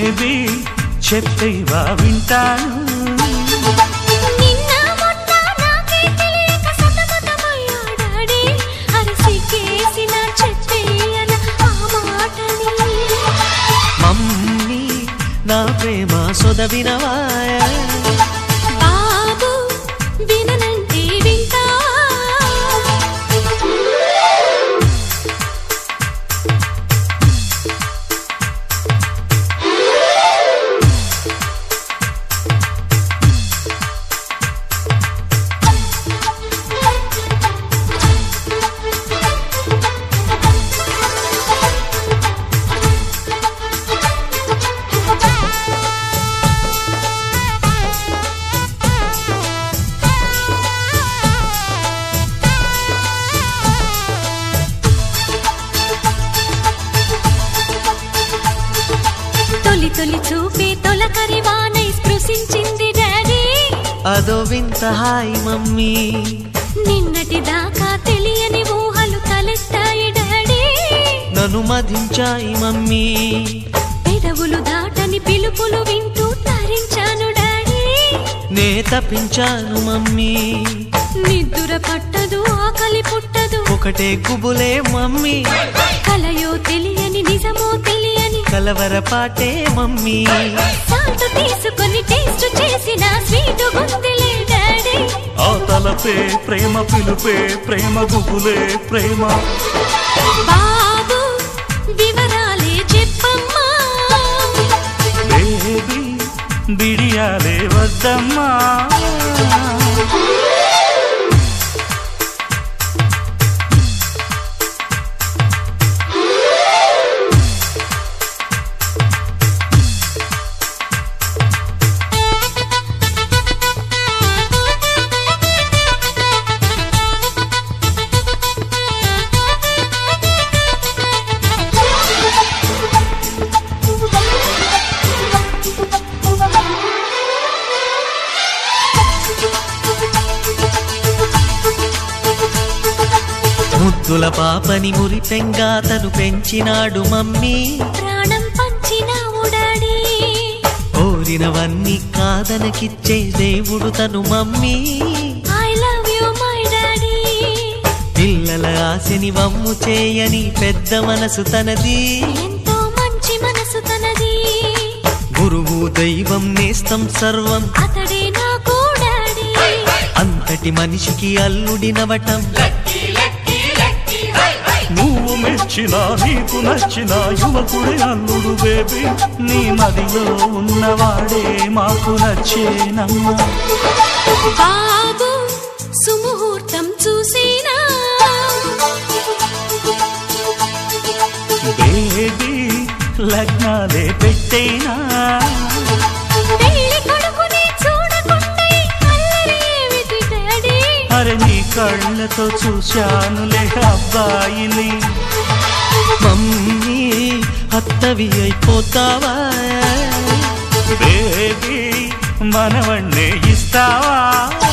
baby చెప్పేవా వింటాను నిన్న మొన్న నాకే తెలియక సతమతమయ్యాడాడే అరసికేసిన చెప్పేయన ఆ మాటని మమ్మీ నా ప్రేమ సొదవినవాయ బాబు విననంటే వింటా తొలి తొలి చూపే తొలకరి వానై స్పృశించింది డాడీ అదో వింత హాయ్ మమ్మీ నిన్నటి దాకా తెలియని ఊహలు తలెత్తాయి డాడీ నన్ను మధించాయి మమ్మీ పెదవులు దాటని పిలుపులు వింటూ తరించాను డాడీ నే తప్పించాను మమ్మీ నిద్దుర పట్టదు ఆకలి పుట్టదు ఒకటే కుబులే మమ్మీ కలయో తెలియని నిజమో తెలియని కలవర పాటే మమ్మీ సాల్ట్ తీసుకొని టేస్ట్ చేసిన స్వీట్ గుందిలే డాడీ ఆ తలపే ప్రేమ పిలుపే ప్రేమ గుబులే ప్రేమ బాబు వివరాలే చెప్పమ్మా బేబీ బిడియాలే వద్దమ్మా ముద్దుల పాపని మురిపెంగా తను పెంచినాడు మమ్మీ ప్రాణం పంచినావు డాడీ కోరినవన్నీ కాదనకిచ్చే దేవుడు తను mummy I love you my daddy పిల్లల ఆశని వమ్ము చేయని పెద్ద మనసు తనది ఎంతో మంచి మనసు తనది గురువు దైవం నేస్తం సర్వం అతడే నాకు డాడీ అంతటి మనిషికి అల్లుడినవటం నువ్వు మెచ్చిన నీకు నచ్చిన యువకుడే అల్లుడు బేబీ నీ మదిలో ఉన్నవాడే మాకు నచ్చేనమ్మా బాబు సుముహూర్తం చూసేనా బేబీ లగ్నాలే పెట్టేనా పెళ్లి కొడుకుని చూడకుండా ఈ అల్లరి ఏమిటి డాడీ అరే నీ కళ్ళతో చూశానులే అబ్బాయిని మమ్మీ అత్తవి అయిపోతావా బేబీ మనవణ్ణే ఇస్తావా